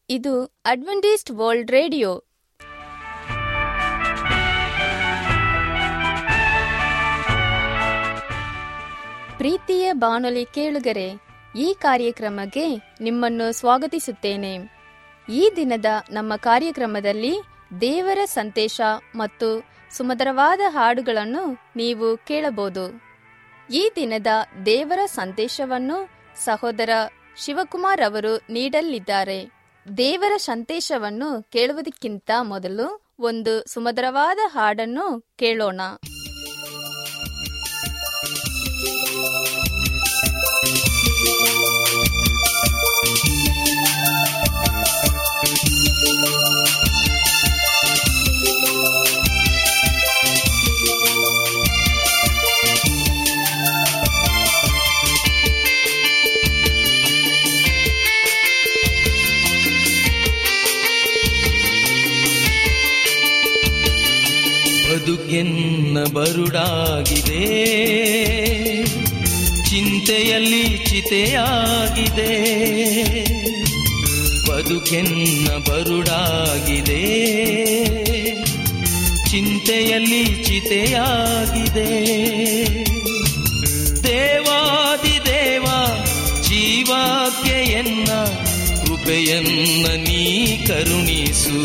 ಇದು Adventist world radio ಪ್ರೀತಿಯ ಬಾನುಲಿ ಕೇಳುಗರೆ ಈ ಕಾರ್ಯಕ್ರಮಕ್ಕೆ ನಿಮ್ಮನ್ನು ಸ್ವಾಗತಿಸುತ್ತೇನೆ ಈ ದಿನದ ನಮ್ಮ ಕಾರ್ಯಕ್ರಮದಲ್ಲಿ ದೇವರ ಸಂದೇಶ ಮತ್ತು ಸುಮಧುರವಾದ ಹಾಡುಗಳನ್ನು ನೀವು ಕೇಳಬಹುದು ಈ ದಿನದ ದೇವರ ಸಂದೇಶವನ್ನು ಸಹೋದರ ಶಿವಕುಮಾರ್ ಅವರು ನೀಡಲಿದ್ದಾರೆ ದೇವರ ಸಂದೇಶವನ್ನು ಕೇಳುವುದಕ್ಕಿಂತ ಮೊದಲು ಒಂದು ಸುಮಧುರವಾದ ಹಾಡನ್ನು ಕೇಳೋಣ ಬದುಕೆನ್ನ ಬರುಡಾಗಿದೆ ಚಿಂತೆಯಲ್ಲಿ ಚಿತೆಯಾಗಿದೆ ಬದುಕೆನ್ನ ಬರುಡಾಗಿದೆ ಚಿಂತೆಯಲ್ಲಿ ಚಿತೆಯಾಗಿದೆ ದೇವಾದಿ ದೇವ ಜೀವಾಕ್ಕೆ ಎನ್ನ ಕೃಪೆಯನ್ನ ನೀ ಕರುಣಿಸು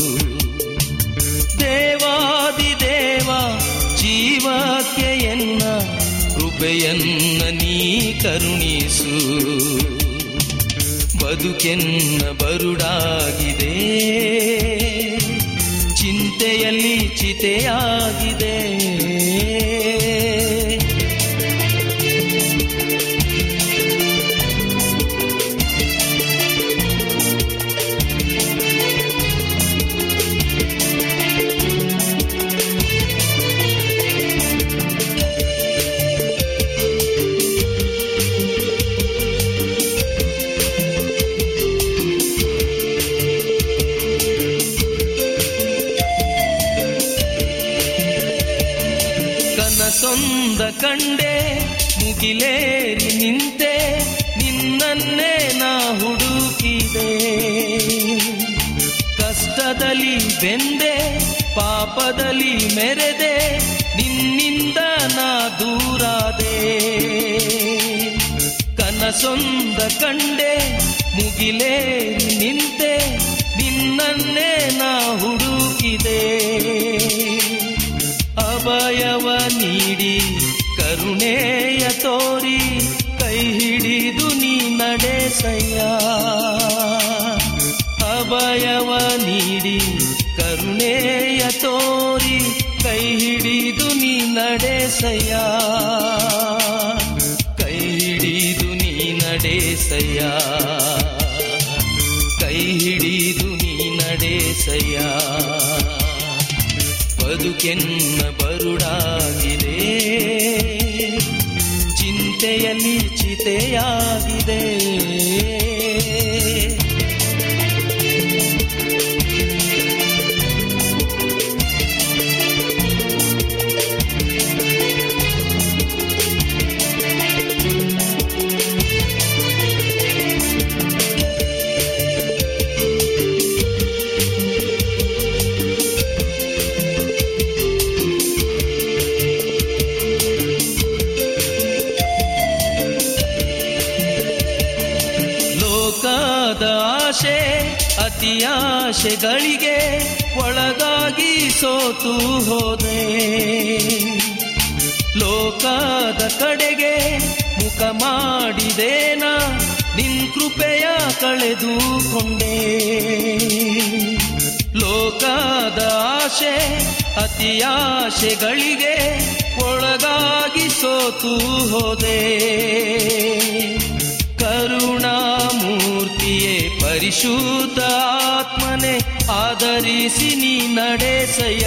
ದೇವಾದಿ ದೇವ ಜೀವಕ್ಕೆ ಎನ್ನ ಕೃಪೆಯನ್ನ ನೀ ಕರುಣಿಸು ಬದುಕೆನ್ನ ಬರುಡಾಗಿದೆ ಚಿಂತೆಯಲ್ಲಿ ಚಿತೆಯಾಗಿದೆ ಕನಸೊಂದ ಕಂಡೆ ಮುಗಿಲೇರಿ ನಿಂತೆ ನಿನ್ನನ್ನೇ ನಾ ಹುಡುಕಿದೆ ಕಷ್ಟದಲ್ಲಿ ಬೆಂದೆ ಪಾಪದಲ್ಲಿ ಮೆರೆದೆ ನಿನ್ನಿಂದ ನಾ ದೂರಾದೆ ಕನಸೊಂದ ಕಂಡೆ ಮುಗಿಲೇರಿ ನಿಂತೆ ನಿನ್ನನ್ನೇ ನಾ ಹುಡುಕಿದೆ ಅಭಯವ ನೀಡಿ ಕರುಣೆಯ ತೋರಿ ಕೈ ಹಿಡಿದು ನೀ ನಡೆಸಯ್ಯ ಅಭಯವ ನೀಡಿ ಕರುಣೆಯ ತೋರಿ ಕೈ ಹಿಡಿದು ನೀ ನಡೆಸಯ್ಯ ಕೈ ಹಿಡಿದು ನೀ ನಡೆಸಯ್ಯ ಕೈ ಹಿಡಿದು ನೀ ನಡೆಸಯ್ಯ ಬದುಕೆನ್ನ ಬರುಡಾಗಿದೆ ಚಿಂತೆಯಲ್ಲಿ ಚಿತೆಯಾಗಿದೆ ಲೋಕದ ಆಶೆ ಅತಿಯಾಶೆಗಳಿಗೆ ಒಳಗಾಗಿ ಸೋತು ಹೋದೆ ಲೋಕದ ಕಡೆಗೆ ಮುಖ ಮಾಡಿದೇನ ನಿನ್ ಕೃಪೆಯ ಕಳೆದುಕೊಂಡೆ ಲೋಕದ ಆಶೆ ಅತಿಯಾಶೆಗಳಿಗೆ ಒಳಗಾಗಿ ಸೋತು ಹೋದೆ ಕರುಣಾಮೂರ್ತಿಯೇ ಪರಿಶುದ್ಧ ಆತ್ಮನೆ ಆಧರಿಸಿ ನೀ ನಡೆಸಯ್ಯ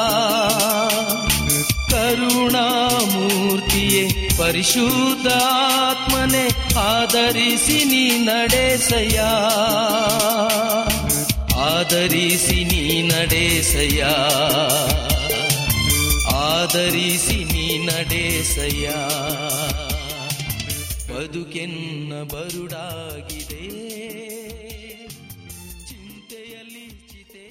ಕರುಣಾಮೂರ್ತಿಯೇ ಪರಿಶುದ್ಧ ಆತ್ಮನೆ ಆಧರಿಸಿ ನೀ ನಡೆಸಯ್ಯ ಆಧರಿಸಿ ನೀ ನಡೆಸಯ್ಯ ಆಧರಿಸಿ ನೀ ನಡೆಸಯ್ಯ ಬದುಕೆನ್ನ ಬರುಡಾಗಿದೆ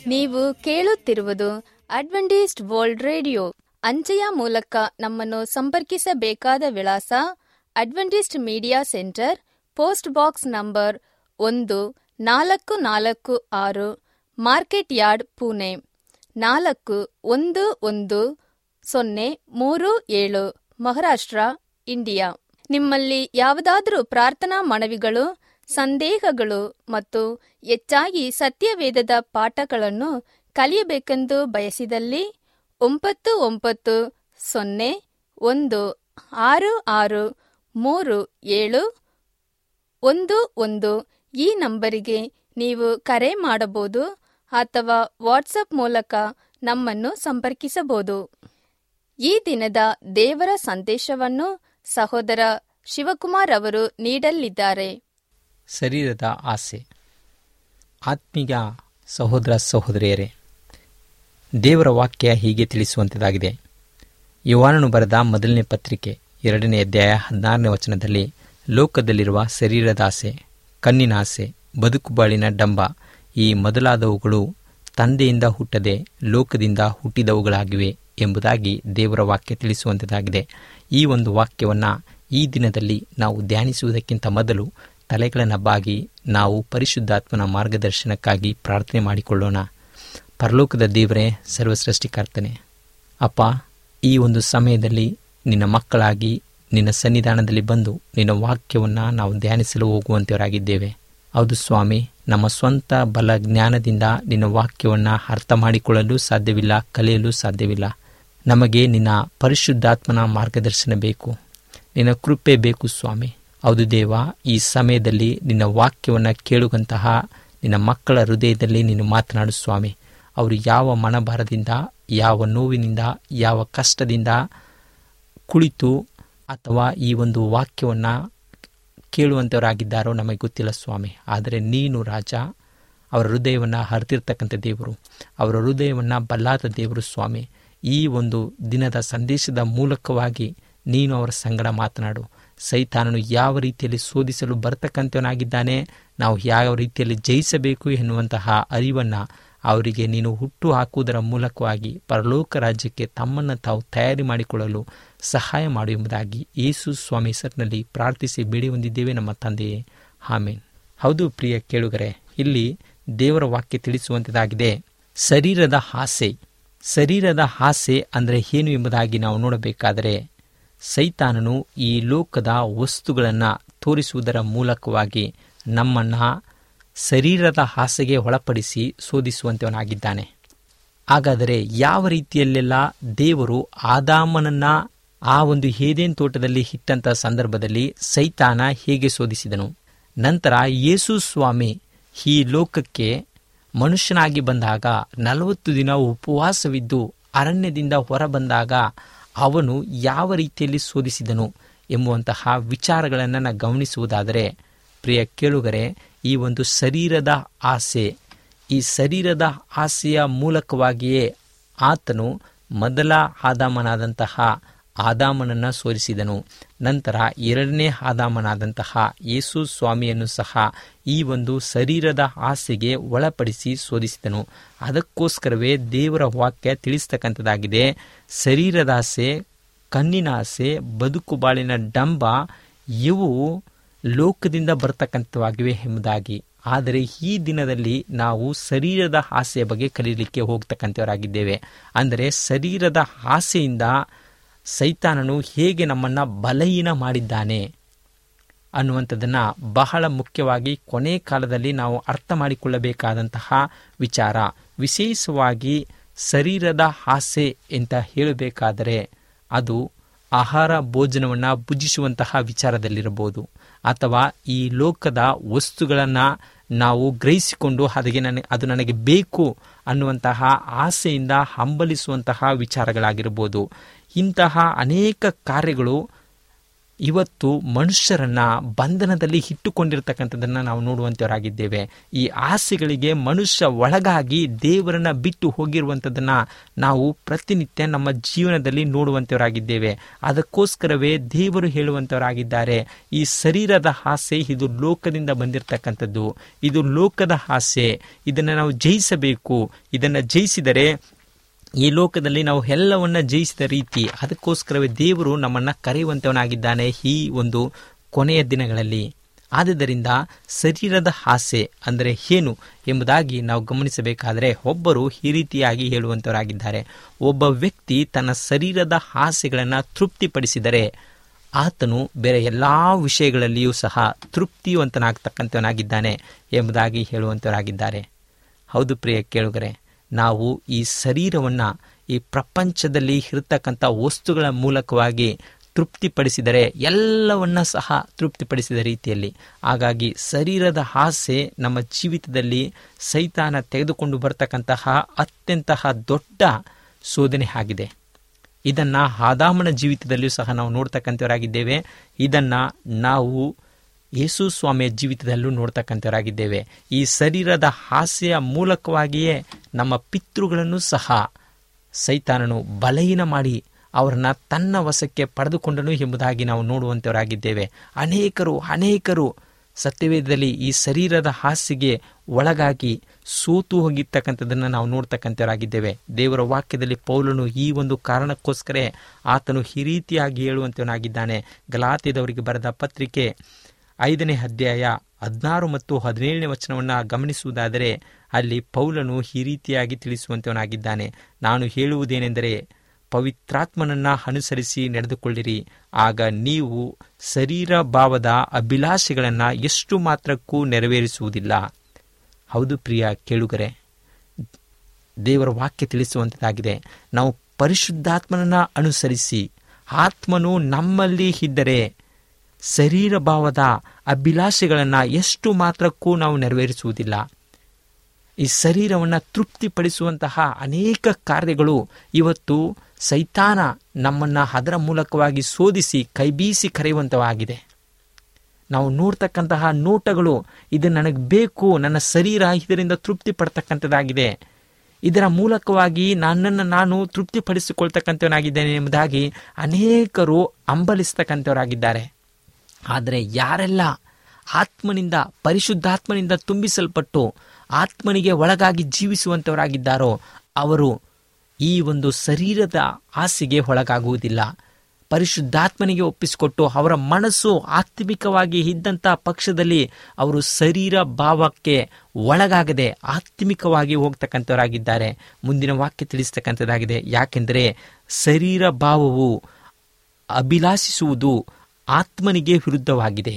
ನೀವು ಕೇಳುತ್ತಿರುವುದು ಅಡ್ವೆಂಟಿಸ್ಟ್ ವರ್ಲ್ಡ್ ರೇಡಿಯೋ ಅಂಚೆಯ ಮೂಲಕ ನಮ್ಮನ್ನು ಸಂಪರ್ಕಿಸಬೇಕಾದ ವಿಳಾಸ adventist media center post box number ಒಂದು ನಾಲ್ಕು ನಾಲ್ಕು ಆರು ಮಾರ್ಕೆಟ್ ಯಾರ್ಡ್ ಪುಣೆ ನಾಲ್ಕು ಒಂದು ಒಂದು ಸೊನ್ನೆ ಮೂರು ಏಳು ಮಹಾರಾಷ್ಟ್ರ ಇಂಡಿಯಾ ನಿಮ್ಮಲ್ಲಿ ಯಾವುದಾದರೂ ಪ್ರಾರ್ಥನಾ ಮನವಿಗಳು ಸಂದೇಹಗಳು ಮತ್ತು ಹೆಚ್ಚಾಗಿ ಸತ್ಯವೇದದ ಪಾಠಗಳನ್ನು ಕಲಿಯಬೇಕೆಂದು ಬಯಸಿದಲ್ಲಿ ಒಂಬತ್ತು ಒಂಬತ್ತು ಸೊನ್ನೆ ಒಂದು ಆರು ಆರು ಮೂರು ಏಳು ಒಂದು ಒಂದು ಈ ನಂಬರಿಗೆ ನೀವು ಕರೆ ಮಾಡಬಹುದು ಅಥವಾ ವಾಟ್ಸಪ್ ಮೂಲಕ ನಮ್ಮನ್ನು ಸಂಪರ್ಕಿಸಬಹುದು ಈ ದಿನದ ದೇವರ ಸಂದೇಶವನ್ನು ಸಹೋದರ ಶಿವಕುಮಾರ್ ಅವರು ನೀಡಲಿದ್ದಾರೆ ಶರೀರದ ಆಸೆ ಆತ್ಮೀಯ ಸಹೋದರ ಸಹೋದರಿಯರೇ ದೇವರ ವಾಕ್ಯ ಹೀಗೆ ತಿಳಿಸುವಂಥದ್ದಾಗಿದೆ ಯುವಾನನು ಬರೆದ ಮೊದಲನೇ ಪತ್ರಿಕೆ ಎರಡನೇ ಅಧ್ಯಾಯ ಹದಿನಾರನೇ ವಚನದಲ್ಲಿ ಲೋಕದಲ್ಲಿರುವ ಶರೀರದ ಆಸೆ ಕಣ್ಣಿನ ಆಸೆ ಬದುಕುಬಾಳಿನ ಡಂಬ ಈ ಮೊದಲಾದವುಗಳು ತಂದೆಯಿಂದ ಹುಟ್ಟದೆ ಲೋಕದಿಂದ ಹುಟ್ಟಿದವುಗಳಾಗಿವೆ ಎಂಬುದಾಗಿ ದೇವರ ವಾಕ್ಯ ತಿಳಿಸುವಂಥದ್ದಾಗಿದೆ ಈ ಒಂದು ವಾಕ್ಯವನ್ನು ಈ ದಿನದಲ್ಲಿ ನಾವು ಧ್ಯಾನಿಸುವುದಕ್ಕಿಂತ ಮೊದಲು ತಲೆಗಳನ್ನು ಬಾಗಿ ನಾವು ಪರಿಶುದ್ಧಾತ್ಮನ ಮಾರ್ಗದರ್ಶನಕ್ಕಾಗಿ ಪ್ರಾರ್ಥನೆ ಮಾಡಿಕೊಳ್ಳೋಣ ಪರಲೋಕದ ದೇವರೇ ಸರ್ವಸೃಷ್ಟಿಕರ್ತನೆ ಅಪ್ಪ ಈ ಒಂದು ಸಮಯದಲ್ಲಿ ನಿನ್ನ ಮಕ್ಕಳಾಗಿ ನಿನ್ನ ಸನ್ನಿಧಾನದಲ್ಲಿ ಬಂದು ನಿನ್ನ ವಾಕ್ಯವನ್ನು ನಾವು ಧ್ಯಾನಿಸಲು ಹೋಗುವಂತೆಯವರಾಗಿದ್ದೇವೆ ಹೌದು ಸ್ವಾಮಿ ನಮ್ಮ ಸ್ವಂತ ಬಲ ಜ್ಞಾನದಿಂದ ನಿನ್ನ ವಾಕ್ಯವನ್ನು ಅರ್ಥ ಮಾಡಿಕೊಳ್ಳಲು ಸಾಧ್ಯವಿಲ್ಲ ಕಲಿಯಲು ಸಾಧ್ಯವಿಲ್ಲ ನಮಗೆ ನಿನ್ನ ಪರಿಶುದ್ಧಾತ್ಮನ ಮಾರ್ಗದರ್ಶನ ಬೇಕು ನಿನ್ನ ಕೃಪೆ ಬೇಕು ಸ್ವಾಮಿ ಹೌದು ದೇವ ಈ ಸಮಯದಲ್ಲಿ ನಿನ್ನ ವಾಕ್ಯವನ್ನು ಕೇಳುವಂತಹ ನಿನ್ನ ಮಕ್ಕಳ ಹೃದಯದಲ್ಲಿ ನೀನು ಮಾತನಾಡು ಸ್ವಾಮಿ ಅವರು ಯಾವ ಮನಭಾರದಿಂದ ಯಾವ ನೋವಿನಿಂದ ಯಾವ ಕಷ್ಟದಿಂದ ಕುಳಿತು ಅಥವಾ ಈ ಒಂದು ವಾಕ್ಯವನ್ನು ಕೇಳುವಂಥವರಾಗಿದ್ದಾರೋ ನಮಗೆ ಗೊತ್ತಿಲ್ಲ ಸ್ವಾಮಿ ಆದರೆ ನೀನು ರಾಜ ಅವರ ಹೃದಯವನ್ನು ಹರಿತಿರ್ತಕ್ಕಂಥ ದೇವರು ಅವರ ಹೃದಯವನ್ನು ಬಲ್ಲಾದ ದೇವರು ಸ್ವಾಮಿ ಈ ಒಂದು ದಿನದ ಸಂದೇಶದ ಮೂಲಕವಾಗಿ ನೀನು ಅವರ ಸಂಗಡ ಮಾತನಾಡು ಸೈತಾನನು ಯಾವ ರೀತಿಯಲ್ಲಿ ಶೋಧಿಸಲು ಬರ್ತಕ್ಕಂಥವನಾಗಿದ್ದಾನೆ ನಾವು ಯಾವ ರೀತಿಯಲ್ಲಿ ಜಯಿಸಬೇಕು ಎನ್ನುವಂತಹ ಅರಿವನ್ನು ಅವರಿಗೆ ನೀನು ಹುಟ್ಟು ಹಾಕುವುದರ ಮೂಲಕವಾಗಿ ಪರಲೋಕ ರಾಜ್ಯಕ್ಕೆ ತಮ್ಮನ್ನು ತಾವು ತಯಾರಿ ಮಾಡಿಕೊಳ್ಳಲು ಸಹಾಯ ಮಾಡು ಎಂಬುದಾಗಿ ಯೇಸು ಸ್ವಾಮಿ ಹೆಸರಿನಲ್ಲಿ ಪ್ರಾರ್ಥಿಸಿ ಬೇಡಿ ಹೊಂದಿದ್ದೇವೆ ನಮ್ಮ ತಂದೆಯೇ ಆಮೇನ್ ಹೌದು ಪ್ರಿಯ ಕೇಳುಗರೆ ಇಲ್ಲಿ ದೇವರ ವಾಕ್ಯ ತಿಳಿಸುವಂಥದ್ದಾಗಿದೆ ಶರೀರದ ಆಸೆ ಶರೀರದ ಆಸೆ ಅಂದರೆ ಏನು ಎಂಬುದಾಗಿ ನಾವು ನೋಡಬೇಕಾದರೆ ಸೈತಾನನು ಈ ಲೋಕದ ವಸ್ತುಗಳನ್ನು ತೋರಿಸುವುದರ ಮೂಲಕವಾಗಿ ನಮ್ಮನ್ನು ಶರೀರದ ಆಸೆಗೆ ಒಳಪಡಿಸಿ ಶೋಧಿಸುವಂತವನಾಗಿದ್ದಾನೆ ಹಾಗಾದರೆ ಯಾವ ರೀತಿಯಲ್ಲೆಲ್ಲ ದೇವರು ಆದಾಮನನ್ನ ಆ ಒಂದು ಹೇದೇನ್ ತೋಟದಲ್ಲಿ ಇಟ್ಟಂಥ ಸಂದರ್ಭದಲ್ಲಿ ಸೈತಾನ ಹೇಗೆ ಶೋಧಿಸಿದನು ನಂತರ ಯೇಸು ಸ್ವಾಮಿ ಈ ಲೋಕಕ್ಕೆ ಮನುಷ್ಯನಾಗಿ ಬಂದಾಗ ನಲವತ್ತು ದಿನ ಉಪವಾಸವಿದ್ದು ಅರಣ್ಯದಿಂದ ಹೊರಬಂದಾಗ ಅವನು ಯಾವ ರೀತಿಯಲ್ಲಿ ಶೋಧಿಸಿದನು ಎಂಬುವಂತಹ ವಿಚಾರಗಳನ್ನು ನಾವು ಗಮನಿಸುವುದಾದರೆ ಪ್ರಿಯ ಕೇಳುಗರೆ ಈ ಒಂದು ಶರೀರದ ಆಸೆ ಈ ಶರೀರದ ಆಸೆಯ ಮೂಲಕವಾಗಿಯೇ ಆತನು ಮೊದಲ ಆದಾಮನಾದಂತಹ ಆದಾಮನನ್ನು ಸೋರಿಸಿದನು ನಂತರ ಎರಡನೇ ಆದಾಮನಾದಂತಹ ಯೇಸು ಸ್ವಾಮಿಯನ್ನು ಸಹ ಈ ಒಂದು ಶರೀರದ ಆಸೆಗೆ ಒಳಪಡಿಸಿ ಶೋಧಿಸಿದನು ಅದಕ್ಕೋಸ್ಕರವೇ ದೇವರ ವಾಕ್ಯ ತಿಳಿಸ್ತಕ್ಕಂಥದ್ದಾಗಿದೆ ಶರೀರದ ಆಸೆ ಕಣ್ಣಿನ ಆಸೆ ಬದುಕು ಬಾಳಿನ ಡಂಬ ಇವು ಲೋಕದಿಂದ ಬರ್ತಕ್ಕಂಥವಾಗಿವೆ ಎಂಬುದಾಗಿ ಆದರೆ ಈ ದಿನದಲ್ಲಿ ನಾವು ಶರೀರದ ಆಸೆಯ ಬಗ್ಗೆ ಕಲೀಲಿಕ್ಕೆ ಹೋಗ್ತಕ್ಕಂಥವರಾಗಿದ್ದೇವೆ ಅಂದರೆ ಶರೀರದ ಆಸೆಯಿಂದ ಸೈತಾನನು ಹೇಗೆ ನಮ್ಮನ್ನು ಬಲಹೀನ ಮಾಡಿದ್ದಾನೆ ಅನ್ನುವಂಥದ್ದನ್ನು ಬಹಳ ಮುಖ್ಯವಾಗಿ ಕೊನೆ ಕಾಲದಲ್ಲಿ ನಾವು ಅರ್ಥ ಮಾಡಿಕೊಳ್ಳಬೇಕಾದಂತಹ ವಿಚಾರ ವಿಶೇಷವಾಗಿ ಶರೀರದ ಆಸೆ ಅಂತ ಹೇಳಬೇಕಾದರೆ ಅದು ಆಹಾರ ಭೋಜನವನ್ನು ಭುಜಿಸುವಂತಹ ವಿಚಾರದಲ್ಲಿರಬಹುದು ಅಥವಾ ಈ ಲೋಕದ ವಸ್ತುಗಳನ್ನು ನಾವು ಗ್ರಹಿಸಿಕೊಂಡು ಅದಕ್ಕೆ ನನಗೆ ಅದು ನನಗೆ ಬೇಕು ಅನ್ನುವಂತಹ ಆಸೆಯಿಂದ ಹಂಬಲಿಸುವಂತಹ ವಿಚಾರಗಳಾಗಿರ್ಬೋದು ಇಂತಹ ಅನೇಕ ಕಾರ್ಯಗಳು ಇವತ್ತು ಮನುಷ್ಯರನ್ನ ಬಂಧನದಲ್ಲಿ ಇಟ್ಟುಕೊಂಡಿರ್ತಕ್ಕಂಥದ್ದನ್ನು ನಾವು ನೋಡುವಂಥವರಾಗಿದ್ದೇವೆ ಈ ಆಸೆಗಳಿಗೆ ಮನುಷ್ಯ ಒಳಗಾಗಿ ದೇವರನ್ನ ಬಿಟ್ಟು ಹೋಗಿರುವಂಥದ್ದನ್ನು ನಾವು ಪ್ರತಿನಿತ್ಯ ನಮ್ಮ ಜೀವನದಲ್ಲಿ ನೋಡುವಂಥವರಾಗಿದ್ದೇವೆ ಅದಕ್ಕೋಸ್ಕರವೇ ದೇವರು ಹೇಳುವಂಥವರಾಗಿದ್ದಾರೆ ಈ ಶರೀರದ ಆಸೆ ಇದು ಲೋಕದಿಂದ ಬಂದಿರತಕ್ಕಂಥದ್ದು ಇದು ಲೋಕದ ಆಸೆ ಇದನ್ನು ನಾವು ಜಯಿಸಬೇಕು ಇದನ್ನು ಜಯಿಸಿದರೆ ಈ ಲೋಕದಲ್ಲಿ ನಾವು ಎಲ್ಲವನ್ನ ಜಯಿಸಿದ ರೀತಿ ಅದಕ್ಕೋಸ್ಕರವೇ ದೇವರು ನಮ್ಮನ್ನ ಕರೆಯುವಂತವನಾಗಿದ್ದಾನೆ ಈ ಒಂದು ಕೊನೆಯ ದಿನಗಳಲ್ಲಿ ಆದುದರಿಂದ ಶರೀರದ ಆಸೆ ಅಂದರೆ ಏನು ಎಂಬುದಾಗಿ ನಾವು ಗಮನಿಸಬೇಕಾದರೆ ಒಬ್ಬರು ಈ ರೀತಿಯಾಗಿ ಹೇಳುವಂತವರಾಗಿದ್ದಾರೆ ಒಬ್ಬ ವ್ಯಕ್ತಿ ತನ್ನ ಶರೀರದ ಆಸೆಗಳನ್ನು ತೃಪ್ತಿಪಡಿಸಿದರೆ ಆತನು ಬೇರೆ ಎಲ್ಲ ವಿಷಯಗಳಲ್ಲಿಯೂ ಸಹ ತೃಪ್ತಿವಂತನಾಗ್ತಕ್ಕಂಥವನಾಗಿದ್ದಾನೆ ಎಂಬುದಾಗಿ ಹೇಳುವಂತವರಾಗಿದ್ದಾರೆ ಹೌದು ಪ್ರಿಯ ಕೇಳುಗರೆ ನಾವು ಈ ಶರೀರವನ್ನು ಈ ಪ್ರಪಂಚದಲ್ಲಿ ಇರತಕ್ಕಂಥ ವಸ್ತುಗಳ ಮೂಲಕವಾಗಿ ತೃಪ್ತಿಪಡಿಸಿದರೆ ಎಲ್ಲವನ್ನ ಸಹ ತೃಪ್ತಿಪಡಿಸಿದ ರೀತಿಯಲ್ಲಿ ಹಾಗಾಗಿ ಶರೀರದ ಆಸೆ ನಮ್ಮ ಜೀವಿತದಲ್ಲಿ ಸೈತಾನ ತೆಗೆದುಕೊಂಡು ಬರ್ತಕ್ಕಂತಹ ಅತ್ಯಂತಹ ದೊಡ್ಡ ಶೋಧನೆ ಆಗಿದೆ ಇದನ್ನ ಆದಾಮನ ಜೀವಿತದಲ್ಲಿಯೂ ಸಹ ನಾವು ನೋಡ್ತಕ್ಕಂಥವರಾಗಿದ್ದೇವೆ ಇದನ್ನ ನಾವು ಯೇಸು ಸ್ವಾಮಿಯ ಜೀವಿತದಲ್ಲೂ ನೋಡ್ತಕ್ಕಂಥವರಾಗಿದ್ದೇವೆ ಈ ಶರೀರದ ಆಸೆಯ ಮೂಲಕವಾಗಿಯೇ ನಮ್ಮ ಪಿತೃಗಳನ್ನು ಸಹ ಸೈತಾನನು ಬಲಹೀನ ಮಾಡಿ ಅವರನ್ನ ತನ್ನ ವಶಕ್ಕೆ ಪಡೆದುಕೊಂಡನು ಎಂಬುದಾಗಿ ನಾವು ನೋಡುವಂಥವರಾಗಿದ್ದೇವೆ ಅನೇಕರು ಅನೇಕರು ಸತ್ಯವೇದದಲ್ಲಿ ಈ ಶರೀರದ ಹಾಸಿಗೆ ಒಳಗಾಗಿ ಸೋತು ಹೋಗಿರ್ತಕ್ಕಂಥದ್ದನ್ನು ನಾವು ನೋಡ್ತಕ್ಕಂಥವರಾಗಿದ್ದೇವೆ ದೇವರ ವಾಕ್ಯದಲ್ಲಿ ಪೌಲನು ಈ ಒಂದು ಕಾರಣಕ್ಕೋಸ್ಕರ ಆತನು ಈ ರೀತಿಯಾಗಿ ಹೇಳುವಂತವನಾಗಿದ್ದಾನೆ ಗಲಾತ್ಯದವರಿಗೆ ಬರೆದ ಪತ್ರಿಕೆ ಐದನೇ ಅಧ್ಯಾಯ ಹದಿನಾರು ಮತ್ತು ಹದಿನೇಳನೇ ವಚನವನ್ನು ಗಮನಿಸುವುದಾದರೆ ಅಲ್ಲಿ ಪೌಲನು ಈ ರೀತಿಯಾಗಿ ತಿಳಿಸುವಂತವನಾಗಿದ್ದಾನೆ ನಾನು ಹೇಳುವುದೇನೆಂದರೆ ಪವಿತ್ರಾತ್ಮನನ್ನ ಅನುಸರಿಸಿ ನಡೆದುಕೊಳ್ಳಿರಿ ಆಗ ನೀವು ಶರೀರ ಭಾವದ ಅಭಿಲಾಷೆಗಳನ್ನು ಎಷ್ಟು ಮಾತ್ರಕ್ಕೂ ನೆರವೇರಿಸುವುದಿಲ್ಲ ಹೌದು ಪ್ರಿಯ ಕೇಳುಗರೆ ದೇವರ ವಾಕ್ಯ ತಿಳಿಸುವಂಥದ್ದಾಗಿದೆ ನಾವು ಪರಿಶುದ್ಧಾತ್ಮನನ್ನ ಅನುಸರಿಸಿ ಆತ್ಮನು ನಮ್ಮಲ್ಲಿ ಇದ್ದರೆ ಶರೀರ ಭಾವದ ಅಭಿಲಾಷೆಗಳನ್ನು ಎಷ್ಟು ಮಾತ್ರಕ್ಕೂ ನಾವು ನೆರವೇರಿಸುವುದಿಲ್ಲ ಈ ಶರೀರವನ್ನು ತೃಪ್ತಿಪಡಿಸುವಂತಹ ಅನೇಕ ಕಾರ್ಯಗಳು ಇವತ್ತು ಸೈತಾನ ನಮ್ಮನ್ನು ಅದರ ಮೂಲಕವಾಗಿ ಶೋಧಿಸಿ ಕೈಬೀಸಿ ಕರೆಯುವಂತವಾಗಿದೆ ನಾವು ನೋಡ್ತಕ್ಕಂತಹ ನೋಟಗಳು ಇದು ನನಗೆ ಬೇಕು ನನ್ನ ಶರೀರ ಇದರಿಂದ ತೃಪ್ತಿ ಪಡ್ತಕ್ಕಂಥದ್ದಾಗಿದೆ ಇದರ ಮೂಲಕವಾಗಿ ನನ್ನನ್ನು ನಾನು ತೃಪ್ತಿಪಡಿಸಿಕೊಳ್ತಕ್ಕಂಥವನಾಗಿದ್ದೇನೆ ಎಂಬುದಾಗಿ ಅನೇಕರು ಅಂಬಲಿಸ್ತಕ್ಕಂಥವರಾಗಿದ್ದಾರೆ ಆದರೆ ಯಾರೆಲ್ಲ ಆತ್ಮನಿಂದ ಪರಿಶುದ್ಧಾತ್ಮನಿಂದ ತುಂಬಿಸಲ್ಪಟ್ಟು ಆತ್ಮನಿಗೆ ಒಳಗಾಗಿ ಜೀವಿಸುವಂಥವರಾಗಿದ್ದಾರೋ ಅವರು ಈ ಒಂದು ಶರೀರದ ಆಸೆಗೆ ಒಳಗಾಗುವುದಿಲ್ಲ ಪರಿಶುದ್ಧಾತ್ಮನಿಗೆ ಒಪ್ಪಿಸಿಕೊಟ್ಟು ಅವರ ಮನಸ್ಸು ಆತ್ಮಿಕವಾಗಿ ಇದ್ದಂಥ ಪಕ್ಷದಲ್ಲಿ ಅವರು ಶರೀರ ಭಾವಕ್ಕೆ ಒಳಗಾಗದೆ ಆತ್ಮಿಕವಾಗಿ ಹೋಗ್ತಕ್ಕಂಥವರಾಗಿದ್ದಾರೆ ಮುಂದಿನ ವಾಕ್ಯ ತಿಳಿಸ್ತಕ್ಕಂಥದ್ದಾಗಿದೆ ಯಾಕೆಂದರೆ ಶರೀರ ಭಾವವು ಅಭಿಲಾಷಿಸುವುದು ಆತ್ಮನಿಗೆ ವಿರುದ್ಧವಾಗಿದೆ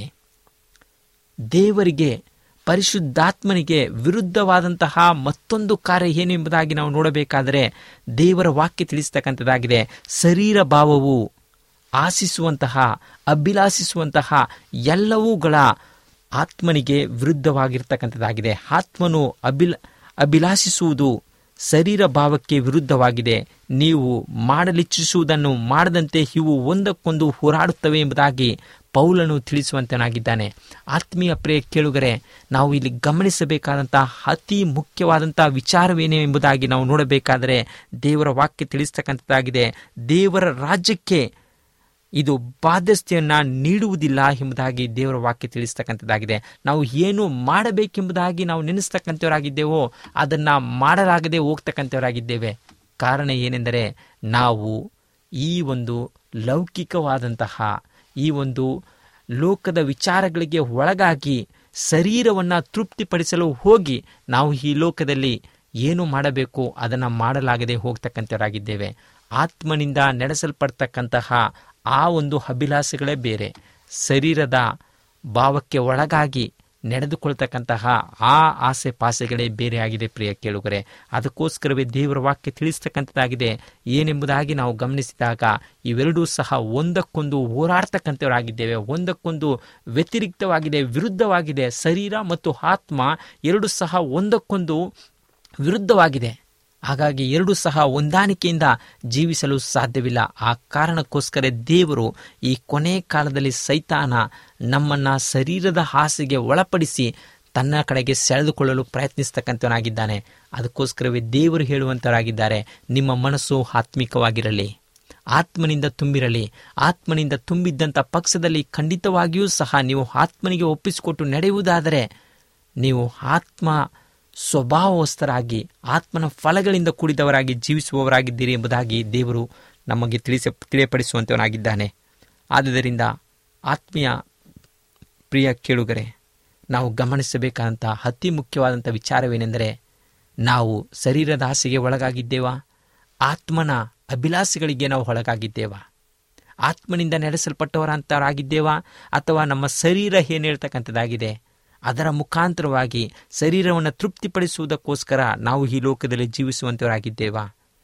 ದೇವರಿಗೆ ಪರಿಶುದ್ಧಾತ್ಮನಿಗೆ ವಿರುದ್ಧವಾದಂತಹ ಮತ್ತೊಂದು ಕಾರ್ಯ ಏನು ಎಂಬುದಾಗಿ ನಾವು ನೋಡಬೇಕಾದರೆ ದೇವರ ವಾಕ್ಯ ತಿಳಿಸ್ತಕ್ಕಂಥದ್ದಾಗಿದೆ ಶರೀರ ಭಾವವು ಆಶಿಸುವಂತಹ ಅಭಿಲಾಷಿಸುವಂತಹ ಎಲ್ಲವುಗಳ ಆತ್ಮನಿಗೆ ವಿರುದ್ಧವಾಗಿರ್ತಕ್ಕಂಥದ್ದಾಗಿದೆ ಆತ್ಮನು ಅಭಿಲ ಅಭಿಲಾಷಿಸುವುದು ಶರೀರ ಭಾವಕ್ಕೆ ವಿರುದ್ಧವಾಗಿದೆ ನೀವು ಮಾಡಲಿಚ್ಛಿಸುವುದನ್ನು ಮಾಡದಂತೆ ಇವು ಒಂದಕ್ಕೊಂದು ಹೋರಾಡುತ್ತವೆ ಎಂಬುದಾಗಿ ಪೌಲನು ತಿಳಿಸುವಂತನಾಗಿದ್ದಾನೆ ಆತ್ಮೀಯ ಪ್ರಿಯ ಕೇಳುಗರೆ ನಾವು ಇಲ್ಲಿ ಗಮನಿಸಬೇಕಾದಂತಹ ಅತಿ ಮುಖ್ಯವಾದಂತಹ ವಿಚಾರವೇನು ಎಂಬುದಾಗಿ ನಾವು ನೋಡಬೇಕಾದರೆ ದೇವರ ವಾಕ್ಯ ತಿಳಿಸ್ತಕ್ಕಂಥದ್ದಾಗಿದೆ ದೇವರ ರಾಜ್ಯಕ್ಕೆ ಇದು ಬಾಧ್ಯಸ್ಥೆಯನ್ನ ನೀಡುವುದಿಲ್ಲ ಎಂಬುದಾಗಿ ದೇವರ ವಾಕ್ಯ ತಿಳಿಸ್ತಕ್ಕಂಥದ್ದಾಗಿದೆ ನಾವು ಏನು ಮಾಡಬೇಕೆಂಬುದಾಗಿ ನಾವು ನೆನೆಸ್ತಕ್ಕಂಥವರಾಗಿದ್ದೇವೋ ಅದನ್ನ ಮಾಡಲಾಗದೆ ಹೋಗ್ತಕ್ಕಂಥವರಾಗಿದ್ದೇವೆ ಕಾರಣ ಏನೆಂದರೆ ನಾವು ಈ ಒಂದು ಲೌಕಿಕವಾದಂತಹ ಈ ಒಂದು ಲೋಕದ ವಿಚಾರಗಳಿಗೆ ಒಳಗಾಗಿ ಶರೀರವನ್ನು ತೃಪ್ತಿಪಡಿಸಲು ಹೋಗಿ ನಾವು ಈ ಲೋಕದಲ್ಲಿ ಏನು ಮಾಡಬೇಕು ಅದನ್ನು ಮಾಡಲಾಗದೆ ಹೋಗ್ತಕ್ಕಂಥವರಾಗಿದ್ದೇವೆ ಆತ್ಮನಿಂದ ನಡೆಸಲ್ಪಡ್ತಕ್ಕಂತಹ ಆ ಒಂದು ಅಭಿಲಾಷೆಗಳೇ ಬೇರೆ ಶರೀರದ ಭಾವಕ್ಕೆ ಒಳಗಾಗಿ ನಡೆದುಕೊಳ್ತಕ್ಕಂತಹ ಆ ಆಸೆ ಪಾಸೆಗಳೇ ಬೇರೆ ಆಗಿದೆ ಪ್ರಿಯ ಕೇಳುಗರೆ ಅದಕ್ಕೋಸ್ಕರವೇ ದೇವರ ವಾಕ್ಯ ತಿಳಿಸ್ತಕ್ಕಂಥದ್ದಾಗಿದೆ ಏನೆಂಬುದಾಗಿ ನಾವು ಗಮನಿಸಿದಾಗ ಇವೆರಡೂ ಸಹ ಒಂದಕ್ಕೊಂದು ಹೋರಾಡ್ತಕ್ಕಂಥವರಾಗಿದ್ದೇವೆ ಒಂದಕ್ಕೊಂದು ವ್ಯತಿರಿಕ್ತವಾಗಿದೆ ವಿರುದ್ಧವಾಗಿದೆ ಶರೀರ ಮತ್ತು ಆತ್ಮ ಎರಡು ಸಹ ಒಂದಕ್ಕೊಂದು ವಿರುದ್ಧವಾಗಿದೆ ಹಾಗಾಗಿ ಎರಡೂ ಸಹ ಹೊಂದಾಣಿಕೆಯಿಂದ ಜೀವಿಸಲು ಸಾಧ್ಯವಿಲ್ಲ ಆ ಕಾರಣಕ್ಕೋಸ್ಕರ ದೇವರು ಈ ಕೊನೆ ಕಾಲದಲ್ಲಿ ಸೈತಾನ ನಮ್ಮನ್ನ ಶರೀರದ ಹಾಸಿಗೆ ಒಳಪಡಿಸಿ ತನ್ನ ಕಡೆಗೆ ಸೆಳೆದುಕೊಳ್ಳಲು ಪ್ರಯತ್ನಿಸ್ತಕ್ಕಂಥವನಾಗಿದ್ದಾನೆ ಅದಕ್ಕೋಸ್ಕರವೇ ದೇವರು ಹೇಳುವಂತವರಾಗಿದ್ದಾರೆ ನಿಮ್ಮ ಮನಸ್ಸು ಆತ್ಮಿಕವಾಗಿರಲಿ ಆತ್ಮನಿಂದ ತುಂಬಿರಲಿ ಆತ್ಮನಿಂದ ತುಂಬಿದ್ದಂಥ ಪಕ್ಷದಲ್ಲಿ ಖಂಡಿತವಾಗಿಯೂ ಸಹ ನೀವು ಆತ್ಮನಿಗೆ ಒಪ್ಪಿಸಿಕೊಟ್ಟು ನಡೆಯುವುದಾದರೆ ನೀವು ಆತ್ಮ ಸ್ವಭಾವಸ್ಥರಾಗಿ ಆತ್ಮನ ಫಲಗಳಿಂದ ಕೂಡಿದವರಾಗಿ ಜೀವಿಸುವವರಾಗಿದ್ದೀರಿ ಎಂಬುದಾಗಿ ದೇವರು ನಮಗೆ ತಿಳಿಸ ತಿಳಿಯಪಡಿಸುವಂತವನಾಗಿದ್ದಾನೆ ಆದುದರಿಂದ ಆತ್ಮೀಯ ಪ್ರಿಯ ಕೇಳುಗರೆ ನಾವು ಗಮನಿಸಬೇಕಾದಂಥ ಅತಿ ಮುಖ್ಯವಾದಂಥ ವಿಚಾರವೇನೆಂದರೆ ನಾವು ಶರೀರದ ಆಸೆಗೆ ಒಳಗಾಗಿದ್ದೇವಾ ಆತ್ಮನ ಅಭಿಲಾಷೆಗಳಿಗೆ ನಾವು ಒಳಗಾಗಿದ್ದೇವಾ ಆತ್ಮನಿಂದ ನಡೆಸಲ್ಪಟ್ಟವರಂತವರಾಗಿದ್ದೇವಾ ಅಥವಾ ನಮ್ಮ ಶರೀರ ಏನು ಹೇಳ್ತಕ್ಕಂಥದ್ದಾಗಿದೆ ಅದರ ಮುಖಾಂತರವಾಗಿ ಶರೀರವನ್ನು ತೃಪ್ತಿಪಡಿಸುವುದಕ್ಕೋಸ್ಕರ ನಾವು ಈ ಲೋಕದಲ್ಲಿ ಜೀವಿಸುವಂತವರಾಗಿದ್ದೇವಾ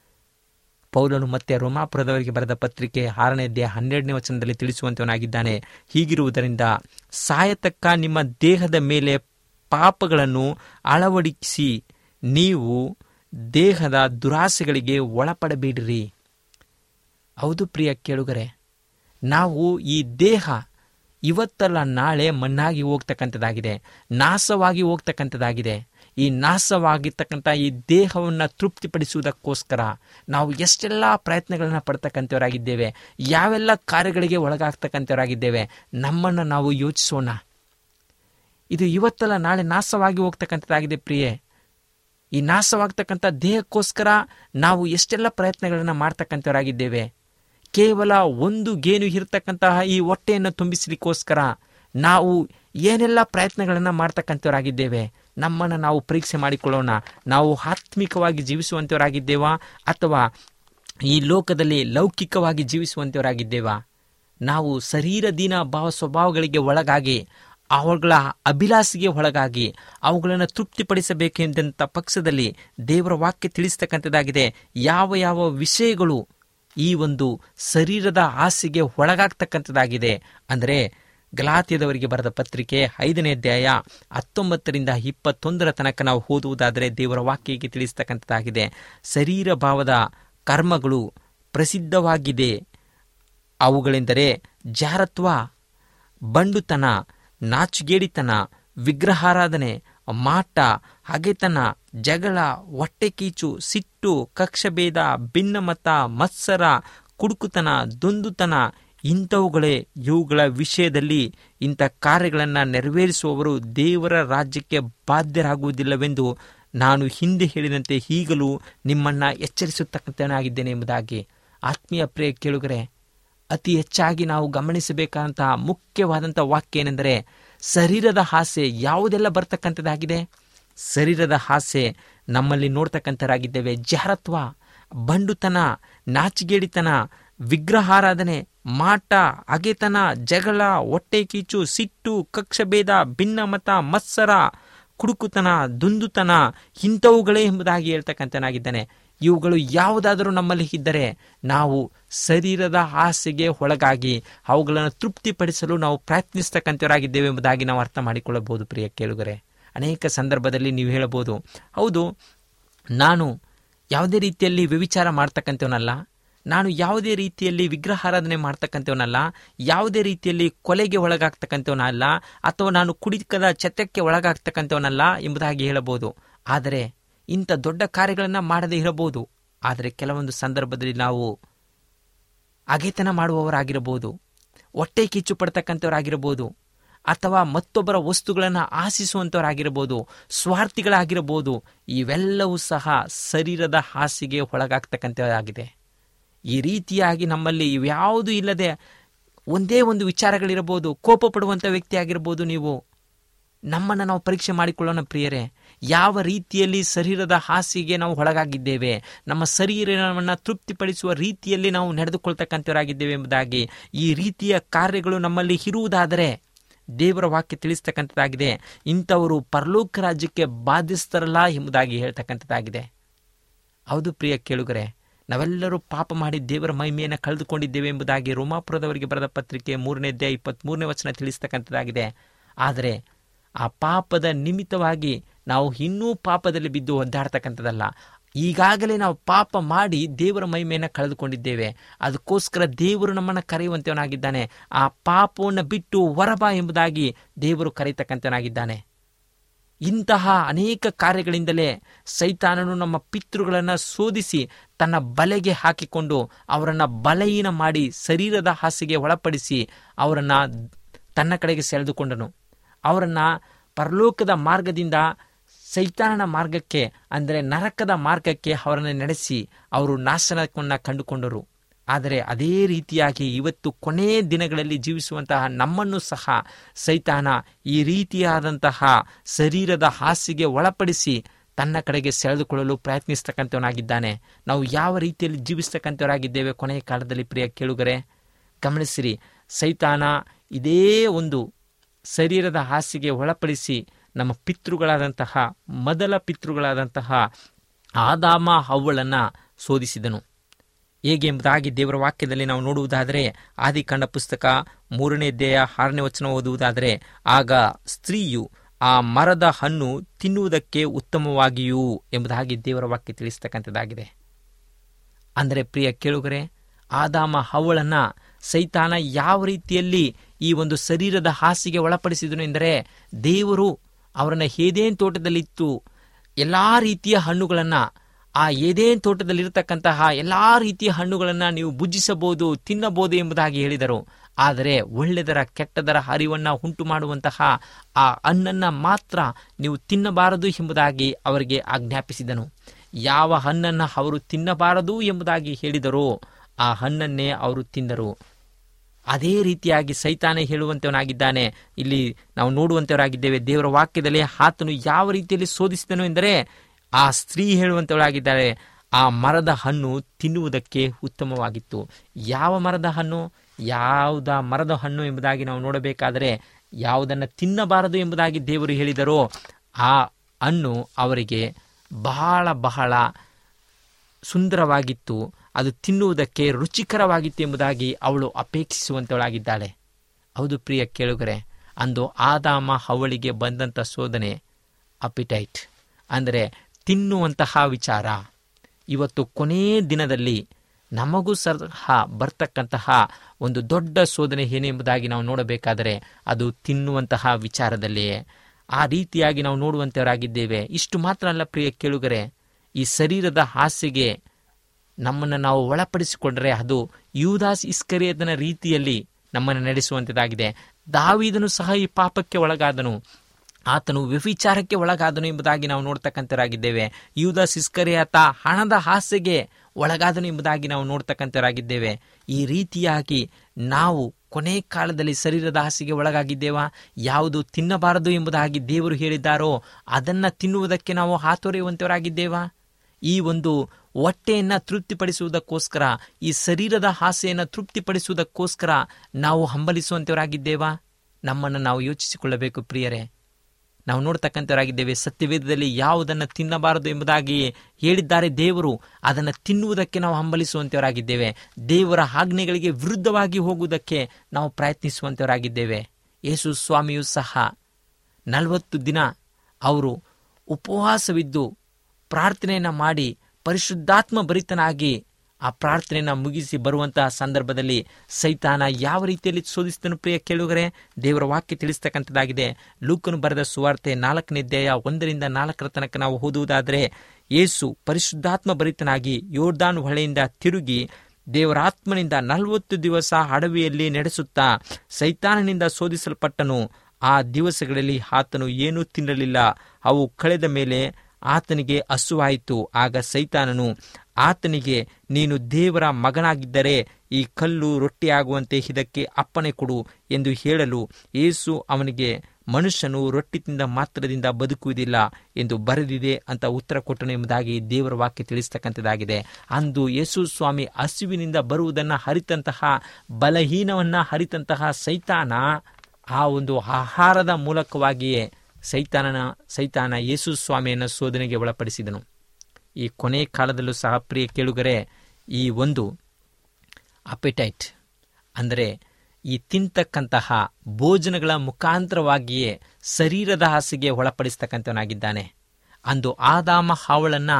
ಪೌಲನು ಮತ್ತೆ ರೋಮಾಪುರದವರಿಗೆ ಬರೆದ ಪತ್ರಿಕೆ ಆರನೇ ಅಧ್ಯಾಯ ಹನ್ನೆರಡನೇ ವಚನದಲ್ಲಿ ತಿಳಿಸುವಂತವನಾಗಿದ್ದಾನೆ ಹೀಗಿರುವುದರಿಂದ ಸಾಯತಕ್ಕ ನಿಮ್ಮ ದೇಹದ ಮೇಲೆ ಪಾಪಗಳನ್ನು ಅಳವಡಿಸಿ ನೀವು ದೇಹದ ದುರಾಸೆಗಳಿಗೆ ಒಳಪಡಬೇಡಿರಿ ಹೌದು ಪ್ರಿಯ ಕೇಳುಗರೆ ನಾವು ಈ ದೇಹ ಇವತ್ತಲ್ಲ ನಾಳೆ ಮಣ್ಣಾಗಿ ಹೋಗ್ತಕ್ಕಂಥದ್ದಾಗಿದೆ ನಾಶವಾಗಿ ಹೋಗ್ತಕ್ಕಂಥದ್ದಾಗಿದೆ ಈ ನಾಶವಾಗಿರ್ತಕ್ಕಂಥ ಈ ದೇಹವನ್ನು ತೃಪ್ತಿಪಡಿಸುವುದಕ್ಕೋಸ್ಕರ ನಾವು ಎಷ್ಟೆಲ್ಲ ಪ್ರಯತ್ನಗಳನ್ನು ಪಡ್ತಕ್ಕಂಥವರಾಗಿದ್ದೇವೆ ಯಾವೆಲ್ಲ ಕಾರ್ಯಗಳಿಗೆ ಒಳಗಾಗ್ತಕ್ಕಂಥವರಾಗಿದ್ದೇವೆ ನಮ್ಮನ್ನು ನಾವು ಯೋಚಿಸೋಣ ಇದು ಇವತ್ತಲ್ಲ ನಾಳೆ ನಾಶವಾಗಿ ಹೋಗ್ತಕ್ಕಂಥದ್ದಾಗಿದೆ ಪ್ರಿಯೆ ಈ ನಾಶವಾಗ್ತಕ್ಕಂಥ ದೇಹಕ್ಕೋಸ್ಕರ ನಾವು ಎಷ್ಟೆಲ್ಲ ಪ್ರಯತ್ನಗಳನ್ನು ಮಾಡ್ತಕ್ಕಂಥವರಾಗಿದ್ದೇವೆ ಕೇವಲ ಒಂದು ಗೇನು ಇರತಕ್ಕಂತಹ ಈ ಹೊಟ್ಟೆಯನ್ನು ತುಂಬಿಸಲಿಕ್ಕೋಸ್ಕರ ನಾವು ಏನೆಲ್ಲ ಪ್ರಯತ್ನಗಳನ್ನು ಮಾಡ್ತಕ್ಕಂಥವರಾಗಿದ್ದೇವೆ ನಮ್ಮನ್ನು ನಾವು ಪರೀಕ್ಷೆ ಮಾಡಿಕೊಳ್ಳೋಣ ನಾವು ಆತ್ಮಿಕವಾಗಿ ಜೀವಿಸುವಂಥವರಾಗಿದ್ದೇವಾ ಅಥವಾ ಈ ಲೋಕದಲ್ಲಿ ಲೌಕಿಕವಾಗಿ ಜೀವಿಸುವಂಥವರಾಗಿದ್ದೇವಾ ನಾವು ಶರೀರದೀನ ಭಾವ ಸ್ವಭಾವಗಳಿಗೆ ಒಳಗಾಗಿ ಅವುಗಳ ಅಭಿಲಾಷೆಗೆ ಒಳಗಾಗಿ ಅವುಗಳನ್ನು ತೃಪ್ತಿಪಡಿಸಬೇಕೆಂದಂಥ ಪಕ್ಷದಲ್ಲಿ ದೇವರ ವಾಕ್ಯ ತಿಳಿಸ್ತಕ್ಕಂಥದ್ದಾಗಿದೆ ಯಾವ ಯಾವ ವಿಷಯಗಳು ಈ ಒಂದು ಶರೀರದ ಆಸೆಗೆ ಒಳಗಾಗ್ತಕ್ಕಂಥದ್ದಾಗಿದೆ ಅಂದರೆ ಗಲಾತ್ಯದವರಿಗೆ ಬರೆದ ಪತ್ರಿಕೆ ಐದನೇ ಅಧ್ಯಾಯ ಹತ್ತೊಂಬತ್ತರಿಂದ ಇಪ್ಪತ್ತೊಂದರ ತನಕ ನಾವು ಓದುವುದಾದರೆ ದೇವರ ವಾಕ್ಯಕ್ಕೆ ತಿಳಿಸ್ತಕ್ಕಂಥದ್ದಾಗಿದೆ ಶರೀರ ಭಾವದ ಕರ್ಮಗಳು ಪ್ರಸಿದ್ಧವಾಗಿದೆ ಅವುಗಳೆಂದರೆ ಜಾರತ್ವ ಬಂಡುತನ ನಾಚುಗೇಡಿತನ ವಿಗ್ರಹಾರಾಧನೆ ಮಾಟ ಹಗೆತನ ಜಗಳ ಹೊಟ್ಟೆಕೀಚು ಸಿಟ್ಟು ಕಕ್ಷಭೇದ ಭಿನ್ನಮತ ಮತ್ಸರ ಕುಡುಕುತನ ದೊಂದುತನ ಇಂಥವುಗಳೇ ಇವುಗಳ ವಿಷಯದಲ್ಲಿ ಇಂಥ ಕಾರ್ಯಗಳನ್ನು ನೆರವೇರಿಸುವವರು ದೇವರ ರಾಜ್ಯಕ್ಕೆ ಬಾಧ್ಯರಾಗುವುದಿಲ್ಲವೆಂದು ನಾನು ಹಿಂದೆ ಹೇಳಿದಂತೆ ಈಗಲೂ ನಿಮ್ಮನ್ನು ಎಚ್ಚರಿಸುತ್ತಕ್ಕಂಥನಾಗಿದ್ದೇನೆ ಎಂಬುದಾಗಿ ಆತ್ಮೀಯ ಪ್ರಿಯ ಕೇಳುಗರೆ ಅತಿ ಹೆಚ್ಚಾಗಿ ನಾವು ಗಮನಿಸಬೇಕಾದಂತಹ ಮುಖ್ಯವಾದಂಥ ವಾಕ್ಯ ಏನೆಂದರೆ ಶರೀರದ ಆಸೆ ಯಾವುದೆಲ್ಲ ಬರ್ತಕ್ಕಂಥದ್ದಾಗಿದೆ ಶರೀರದ ಆಸೆ ನಮ್ಮಲ್ಲಿ ನೋಡ್ತಕ್ಕಂಥರಾಗಿದ್ದೇವೆ ಜಾರತ್ವ ಬಂಡುತನ ನಾಚಿಗೇಡಿತನ ವಿಗ್ರಹಾರಾಧನೆ ಮಾಟ ಅಗೆತನ ಜಗಳ ಹೊಟ್ಟೆ ಕೀಚು ಸಿಟ್ಟು ಕಕ್ಷಭೇದ ಭಿನ್ನಮತ ಮತ್ಸರ ಕುಡುಕುತನ ದುಂದುತನ ಇಂಥವುಗಳೇ ಎಂಬುದಾಗಿ ಹೇಳ್ತಕ್ಕಂಥನಾಗಿದ್ದಾನೆ ಇವುಗಳು ಯಾವುದಾದರೂ ನಮ್ಮಲ್ಲಿ ಇದ್ದರೆ ನಾವು ಶರೀರದ ಆಸೆಗೆ ಒಳಗಾಗಿ ಅವುಗಳನ್ನು ತೃಪ್ತಿಪಡಿಸಲು ನಾವು ಪ್ರಯತ್ನಿಸ್ತಕ್ಕಂಥವರಾಗಿದ್ದೇವೆ ಎಂಬುದಾಗಿ ನಾವು ಅರ್ಥ ಮಾಡಿಕೊಳ್ಳಬಹುದು ಪ್ರಿಯ ಕೇಳುಗರೆ ಅನೇಕ ಸಂದರ್ಭದಲ್ಲಿ ನೀವು ಹೇಳಬಹುದು ಹೌದು ನಾನು ಯಾವುದೇ ರೀತಿಯಲ್ಲಿ ವ್ಯವಿಚಾರ ಮಾಡ್ತಕ್ಕಂಥವನಲ್ಲ ನಾನು ಯಾವುದೇ ರೀತಿಯಲ್ಲಿ ವಿಗ್ರಹಾರಾಧನೆ ಮಾಡ್ತಕ್ಕಂಥವನಲ್ಲ ಯಾವುದೇ ರೀತಿಯಲ್ಲಿ ಕೊಲೆಗೆ ಒಳಗಾಗ್ತಕ್ಕಂಥವನಲ್ಲ ಅಥವಾ ನಾನು ಕುಡಿಕದ ಚತಕ್ಕೆ ಒಳಗಾಗ್ತಕ್ಕಂಥವನಲ್ಲ ಎಂಬುದಾಗಿ ಹೇಳಬಹುದು ಆದರೆ ಇಂಥ ದೊಡ್ಡ ಕಾರ್ಯಗಳನ್ನು ಮಾಡದೇ ಇರಬಹುದು ಆದರೆ ಕೆಲವೊಂದು ಸಂದರ್ಭದಲ್ಲಿ ನಾವು ಅಗೆತನ ಮಾಡುವವರಾಗಿರಬಹುದು ಹೊಟ್ಟೆ ಕಿಚ್ಚು ಪಡ್ತಕ್ಕಂಥವರಾಗಿರಬಹುದು ಅಥವಾ ಮತ್ತೊಬ್ಬರ ವಸ್ತುಗಳನ್ನು ಆಶಿಸುವಂಥವರಾಗಿರಬಹುದು ಸ್ವಾರ್ಥಿಗಳಾಗಿರಬಹುದು ಇವೆಲ್ಲವೂ ಸಹ ಶರೀರದ ಹಾಸಿಗೆ ಒಳಗಾಗ್ತಕ್ಕಂಥದ್ದಾಗಿದೆ ಈ ರೀತಿಯಾಗಿ ನಮ್ಮಲ್ಲಿ ಇವ್ಯಾವುದೂ ಇಲ್ಲದೆ ಒಂದೇ ಒಂದು ವಿಚಾರಗಳಿರಬಹುದು ಕೋಪ ಪಡುವಂಥ ವ್ಯಕ್ತಿ ಆಗಿರ್ಬೋದು ನೀವು ನಮ್ಮನ್ನು ನಾವು ಪರೀಕ್ಷೆ ಮಾಡಿಕೊಳ್ಳೋಣ ಪ್ರಿಯರೇ ಯಾವ ರೀತಿಯಲ್ಲಿ ಶರೀರದ ಹಾಸಿಗೆ ನಾವು ಒಳಗಾಗಿದ್ದೇವೆ ನಮ್ಮ ಶರೀರವನ್ನು ತೃಪ್ತಿಪಡಿಸುವ ರೀತಿಯಲ್ಲಿ ನಾವು ನಡೆದುಕೊಳ್ತಕ್ಕಂಥವರಾಗಿದ್ದೇವೆ ಎಂಬುದಾಗಿ ಈ ರೀತಿಯ ಕಾರ್ಯಗಳು ನಮ್ಮಲ್ಲಿ ಇರುವುದಾದರೆ ದೇವರ ವಾಕ್ಯ ತಿಳಿಸ್ತಕ್ಕಂಥದ್ದಾಗಿದೆ ಇಂಥವರು ಪರಲೋಕ ರಾಜ್ಯಕ್ಕೆ ಬಾಧಿಸ್ತಾರಲ್ಲ ಎಂಬುದಾಗಿ ಹೇಳ್ತಕ್ಕಂಥದ್ದಾಗಿದೆ ಹೌದು ಪ್ರಿಯ ಕೇಳುಗರೆ ನಾವೆಲ್ಲರೂ ಪಾಪ ಮಾಡಿ ದೇವರ ಮಹಿಮೆಯನ್ನು ಕಳೆದುಕೊಂಡಿದ್ದೇವೆ ಎಂಬುದಾಗಿ ರೋಮಾಪುರದವರಿಗೆ ಬರೆದ ಪತ್ರಿಕೆ ಮೂರನೇ ಅಧ್ಯಾಯ ಇಪ್ಪತ್ತ್ಮೂರನೇ ವಚನ ತಿಳಿಸ್ತಕ್ಕಂಥದ್ದಾಗಿದೆ ಆದರೆ ಆ ಪಾಪದ ನಿಮಿತ್ತವಾಗಿ ನಾವು ಇನ್ನೂ ಪಾಪದಲ್ಲಿ ಬಿದ್ದು ಒದ್ದಾಡ್ತಕ್ಕಂಥದ್ದಲ್ಲ ಈಗಾಗಲೇ ನಾವು ಪಾಪ ಮಾಡಿ ದೇವರ ಮಹಿಮೆಯನ್ನು ಕಳೆದುಕೊಂಡಿದ್ದೇವೆ ಅದಕ್ಕೋಸ್ಕರ ದೇವರು ನಮ್ಮನ್ನು ಕರೆಯುವಂತವನಾಗಿದ್ದಾನೆ ಆ ಪಾಪವನ್ನು ಬಿಟ್ಟು ಹೊರಬಾ ಎಂಬುದಾಗಿ ದೇವರು ಕರೆಯತಕ್ಕಂತನಾಗಿದ್ದಾನೆ ಇಂತಹ ಅನೇಕ ಕಾರ್ಯಗಳಿಂದಲೇ ಸೈತಾನನು ನಮ್ಮ ಪಿತೃಗಳನ್ನು ಶೋಧಿಸಿ ತನ್ನ ಬಲೆಗೆ ಹಾಕಿಕೊಂಡು ಅವರನ್ನು ಬಲಹೀನ ಮಾಡಿ ಶರೀರದ ಹಾಸಿಗೆ ಒಳಪಡಿಸಿ ಅವರನ್ನು ತನ್ನ ಕಡೆಗೆ ಸೆಳೆದುಕೊಂಡನು ಅವರನ್ನು ಪರಲೋಕದ ಮಾರ್ಗದಿಂದ ಸೈತಾನನ ಮಾರ್ಗಕ್ಕೆ ಅಂದರೆ ನರಕದ ಮಾರ್ಗಕ್ಕೆ ಅವರನ್ನು ನಡೆಸಿ ಅವರು ನಾಶನವನ್ನು ಕಂಡುಕೊಂಡರು ಆದರೆ ಅದೇ ರೀತಿಯಾಗಿ ಇವತ್ತು ಕೊನೆ ದಿನಗಳಲ್ಲಿ ಜೀವಿಸುವಂತಹ ನಮ್ಮನ್ನು ಸಹ ಸೈತಾನ ಈ ರೀತಿಯಾದಂತಹ ಶರೀರದ ಹಾಸಿಗೆ ಒಳಪಡಿಸಿ ತನ್ನ ಕಡೆಗೆ ಸೆಳೆದುಕೊಳ್ಳಲು ಪ್ರಯತ್ನಿಸ್ತಕ್ಕಂಥವನಾಗಿದ್ದಾನೆ ನಾವು ಯಾವ ರೀತಿಯಲ್ಲಿ ಜೀವಿಸ್ತಕ್ಕಂಥವರಾಗಿದ್ದೇವೆ ಕೊನೆಯ ಕಾಲದಲ್ಲಿ ಪ್ರಿಯ ಕೇಳುಗರೆ ಗಮನಿಸಿರಿ ಸೈತಾನ ಇದೇ ಒಂದು ಶರೀರದ ಹಾಸಿಗೆ ಒಳಪಡಿಸಿ ನಮ್ಮ ಪಿತೃಗಳಾದಂತಹ ಮೊದಲ ಪಿತೃಗಳಾದಂತಹ ಆದಾಮ ಹವ್ವಳನ್ನು ಶೋಧಿಸಿದನು ಹೇಗೆ ಎಂಬುದಾಗಿ ದೇವರ ವಾಕ್ಯದಲ್ಲಿ ನಾವು ನೋಡುವುದಾದರೆ ಆದಿಕಾಂಡ ಪುಸ್ತಕ ಮೂರನೇ ಅಧ್ಯಾಯ ಆರನೇ ವಚನ ಓದುವುದಾದರೆ ಆಗ ಸ್ತ್ರೀಯು ಆ ಮರದ ಹಣ್ಣು ತಿನ್ನುವುದಕ್ಕೆ ಉತ್ತಮವಾಗಿಯೂ ಎಂಬುದಾಗಿ ದೇವರ ವಾಕ್ಯ ತಿಳಿಸ್ತಕ್ಕಂಥದ್ದಾಗಿದೆ ಅಂದರೆ ಪ್ರಿಯ ಕೇಳುಗರೆ ಆದಾಮ ಹವಳನ್ನ ಸೈತಾನ ಯಾವ ರೀತಿಯಲ್ಲಿ ಈ ಒಂದು ಶರೀರದ ಹಾಸಿಗೆ ಒಳಪಡಿಸಿದನು ಎಂದರೆ ದೇವರು ಅವರನ್ನ ಏದೇನ್ ತೋಟದಲ್ಲಿತ್ತು ಎಲ್ಲಾ ರೀತಿಯ ಹಣ್ಣುಗಳನ್ನು ಆ ಏದೇನ್ ತೋಟದಲ್ಲಿರತಕ್ಕಂತಹ ಎಲ್ಲಾ ರೀತಿಯ ಹಣ್ಣುಗಳನ್ನು ನೀವು ಭುಜಿಸಬಹುದು ತಿನ್ನಬಹುದು ಎಂಬುದಾಗಿ ಹೇಳಿದರು ಆದರೆ ಒಳ್ಳೆದರ ಕೆಟ್ಟದರ ಹರಿವನ್ನ ಉಂಟು ಮಾಡುವಂತಹ ಆ ಹಣ್ಣನ್ನ ಮಾತ್ರ ನೀವು ತಿನ್ನಬಾರದು ಎಂಬುದಾಗಿ ಅವರಿಗೆ ಆಜ್ಞಾಪಿಸಿದನು ಯಾವ ಹಣ್ಣನ್ನು ಅವರು ತಿನ್ನಬಾರದು ಎಂಬುದಾಗಿ ಹೇಳಿದರೋ ಆ ಹಣ್ಣನ್ನೇ ಅವರು ತಿಂದರು ಅದೇ ರೀತಿಯಾಗಿ ಸೈತಾನ ಹೇಳುವಂತವನಾಗಿದ್ದಾನೆ ಇಲ್ಲಿ ನಾವು ನೋಡುವಂತವರಾಗಿದ್ದೇವೆ ದೇವರ ವಾಕ್ಯದಲ್ಲಿ ಆತನು ಯಾವ ರೀತಿಯಲ್ಲಿ ಶೋಧಿಸಿದನು ಎಂದರೆ ಆ ಸ್ತ್ರೀ ಹೇಳುವಂತವಳಾಗಿದ್ದಾಳೆ ಆ ಮರದ ಹಣ್ಣು ತಿನ್ನುವುದಕ್ಕೆ ಉತ್ತಮವಾಗಿತ್ತು ಯಾವ ಮರದ ಹಣ್ಣು ಯಾವುದ ಮರದ ಹಣ್ಣು ಎಂಬುದಾಗಿ ನಾವು ನೋಡಬೇಕಾದರೆ ಯಾವುದನ್ನು ತಿನ್ನಬಾರದು ಎಂಬುದಾಗಿ ದೇವರು ಹೇಳಿದರೋ ಆ ಹಣ್ಣು ಅವರಿಗೆ ಬಹಳ ಬಹಳ ಸುಂದರವಾಗಿತ್ತು ಅದು ತಿನ್ನುವುದಕ್ಕೆ ರುಚಿಕರವಾಗಿತ್ತು ಎಂಬುದಾಗಿ ಅವಳು ಅಪೇಕ್ಷಿಸುವಂತವಳಾಗಿದ್ದಾಳೆ ಹೌದು ಪ್ರಿಯ ಕೇಳುಗರೆ ಅಂದು ಆದಾಮ ಅವಳಿಗೆ ಬಂದಂಥ ಶೋಧನೆ ಅಪಿಟೈಟ್ ಅಂದರೆ ತಿನ್ನುವಂತಹ ವಿಚಾರ ಇವತ್ತು ಕೊನೇ ದಿನದಲ್ಲಿ ನಮಗೂ ಸಹ ಬರ್ತಕ್ಕಂತಹ ಒಂದು ದೊಡ್ಡ ಶೋಧನೆ ಏನೆಂಬುದಾಗಿ ನಾವು ನೋಡಬೇಕಾದರೆ ಅದು ತಿನ್ನುವಂತಹ ವಿಚಾರದಲ್ಲಿಯೇ ಆ ರೀತಿಯಾಗಿ ನಾವು ನೋಡುವಂತವರಾಗಿದ್ದೇವೆ ಇಷ್ಟು ಮಾತ್ರ ಅಲ್ಲ ಪ್ರಿಯ ಕೇಳುಗರೆ ಈ ಶರೀರದ ಹಾಸಿಗೆ ನಮ್ಮನ್ನು ನಾವು ಒಳಪಡಿಸಿಕೊಂಡರೆ ಅದು ಯೂದಾಸ್ ಇಸ್ಕರಿಯದನ ರೀತಿಯಲ್ಲಿ ನಮ್ಮನ್ನು ನಡೆಸುವಂಥದ್ದಾಗಿದೆ ದಾವಿದನು ಸಹ ಈ ಪಾಪಕ್ಕೆ ಒಳಗಾದನು ಆತನು ವ್ಯಭಿಚಾರಕ್ಕೆ ಒಳಗಾದನು ಎಂಬುದಾಗಿ ನಾವು ನೋಡ್ತಕ್ಕಂಥರಾಗಿದ್ದೇವೆ ಯೂದಾಸ್ ಇಸ್ಕರಿಯಾತ ಹಣದ ಹಾಸಿಗೆ ಒಳಗಾದನು ಎಂಬುದಾಗಿ ನಾವು ನೋಡ್ತಕ್ಕಂಥರಾಗಿದ್ದೇವೆ ಈ ರೀತಿಯಾಗಿ ನಾವು ಕೊನೆ ಕಾಲದಲ್ಲಿ ಶರೀರದ ಹಾಸಿಗೆ ಒಳಗಾಗಿದ್ದೇವಾ ಯಾವುದು ತಿನ್ನಬಾರದು ಎಂಬುದಾಗಿ ದೇವರು ಹೇಳಿದ್ದಾರೋ ಅದನ್ನು ತಿನ್ನುವುದಕ್ಕೆ ನಾವು ಹಾತೊರೆಯುವಂತವರಾಗಿದ್ದೇವಾ ಈ ಒಂದು ಹೊಟ್ಟೆಯನ್ನು ತೃಪ್ತಿಪಡಿಸುವುದಕ್ಕೋಸ್ಕರ ಈ ಶರೀರದ ಆಸೆಯನ್ನು ತೃಪ್ತಿಪಡಿಸುವುದಕ್ಕೋಸ್ಕರ ನಾವು ಹಂಬಲಿಸುವಂತವರಾಗಿದ್ದೇವಾ ನಮ್ಮನ್ನು ನಾವು ಯೋಚಿಸಿಕೊಳ್ಳಬೇಕು ಪ್ರಿಯರೇ ನಾವು ನೋಡ್ತಕ್ಕಂಥವರಾಗಿದ್ದೇವೆ ಸತ್ಯವೇದದಲ್ಲಿ ಯಾವುದನ್ನು ತಿನ್ನಬಾರದು ಎಂಬುದಾಗಿ ಹೇಳಿದ್ದಾರೆ ದೇವರು ಅದನ್ನು ತಿನ್ನುವುದಕ್ಕೆ ನಾವು ಹಂಬಲಿಸುವಂತವರಾಗಿದ್ದೇವೆ ದೇವರ ಆಜ್ಞೆಗಳಿಗೆ ವಿರುದ್ಧವಾಗಿ ಹೋಗುವುದಕ್ಕೆ ನಾವು ಪ್ರಯತ್ನಿಸುವಂತವರಾಗಿದ್ದೇವೆ ಯೇಸು ಸ್ವಾಮಿಯೂ ಸಹ ನಲವತ್ತು ದಿನ ಅವರು ಉಪವಾಸವಿದ್ದು ಪ್ರಾರ್ಥನೆಯನ್ನು ಮಾಡಿ ಪರಿಶುದ್ಧಾತ್ಮ ಭರಿತನಾಗಿ ಆ ಪ್ರಾರ್ಥನೆಯನ್ನು ಮುಗಿಸಿ ಬರುವಂತಹ ಸಂದರ್ಭದಲ್ಲಿ ಸೈತಾನ ಯಾವ ರೀತಿಯಲ್ಲಿ ಶೋಧಿಸಿದನು ಪ್ರಿಯ ಕೇಳುಗರೆ ದೇವರ ವಾಕ್ಯ ತಿಳಿಸ್ತಕ್ಕಂಥದ್ದಾಗಿದೆ ಲೂಕನು ಬರೆದ ಸುವಾರ್ತೆ ನಾಲ್ಕನೇ ಅಧ್ಯಾಯ ಒಂದರಿಂದ ನಾಲ್ಕರ ತನಕ ನಾವು ಓದುವುದಾದರೆ ಯೇಸು ಪರಿಶುದ್ಧಾತ್ಮ ಭರಿತನಾಗಿ ಯೋರ್ದಾನ್ ಹೊಳೆಯಿಂದ ತಿರುಗಿ ದೇವರಾತ್ಮನಿಂದ ನಲವತ್ತು ದಿವಸ ಅಡವಿಯಲ್ಲಿ ನಡೆಸುತ್ತಾ ಸೈತಾನನಿಂದ ಶೋಧಿಸಲ್ಪಟ್ಟನು ಆ ದಿವಸಗಳಲ್ಲಿ ಆತನು ಏನೂ ತಿನ್ನಲಿಲ್ಲ ಅವು ಕಳೆದ ಮೇಲೆ ಆತನಿಗೆ ಹಸುವಾಯಿತು ಆಗ ಸೈತಾನನು ಆತನಿಗೆ ನೀನು ದೇವರ ಮಗನಾಗಿದ್ದರೆ ಈ ಕಲ್ಲು ರೊಟ್ಟಿಯಾಗುವಂತೆ ಇದಕ್ಕೆ ಅಪ್ಪಣೆ ಕೊಡು ಎಂದು ಹೇಳಲು ಯೇಸು ಅವನಿಗೆ ಮನುಷ್ಯನು ರೊಟ್ಟಿ ತಿಂದ ಮಾತ್ರದಿಂದ ಬದುಕುವುದಿಲ್ಲ ಎಂದು ಬರೆದಿದೆ ಅಂತ ಉತ್ತರ ಕೊಟ್ಟನು ಎಂಬುದಾಗಿ ದೇವರ ವಾಕ್ಯ ತಿಳಿಸ್ತಕ್ಕಂಥದ್ದಾಗಿದೆ ಅಂದು ಯೇಸು ಸ್ವಾಮಿ ಹಸುವಿನಿಂದ ಬರುವುದನ್ನು ಹರಿತಂತಹ ಬಲಹೀನವನ್ನ ಹರಿತಂತಹ ಸೈತಾನ ಆ ಒಂದು ಆಹಾರದ ಮೂಲಕವಾಗಿಯೇ ಸೈತಾನನ ಸೈತಾನ ಯೇಸು ಸ್ವಾಮಿಯನ್ನು ಶೋಧನೆಗೆ ಒಳಪಡಿಸಿದನು ಈ ಕೊನೆ ಕಾಲದಲ್ಲೂ ಸಹ ಪ್ರಿಯ ಕೇಳುಗರೆ ಈ ಒಂದು ಅಪೆಟೈಟ್ ಅಂದರೆ ಈ ತಿಂತಕ್ಕಂತಹ ಭೋಜನಗಳ ಮುಖಾಂತರವಾಗಿಯೇ ಶರೀರದ ಹಾಸಿಗೆ ಒಳಪಡಿಸ್ತಕ್ಕಂಥವನಾಗಿದ್ದಾನೆ ಅಂದು ಆದಾಮ ಹಾವಳನ್ನ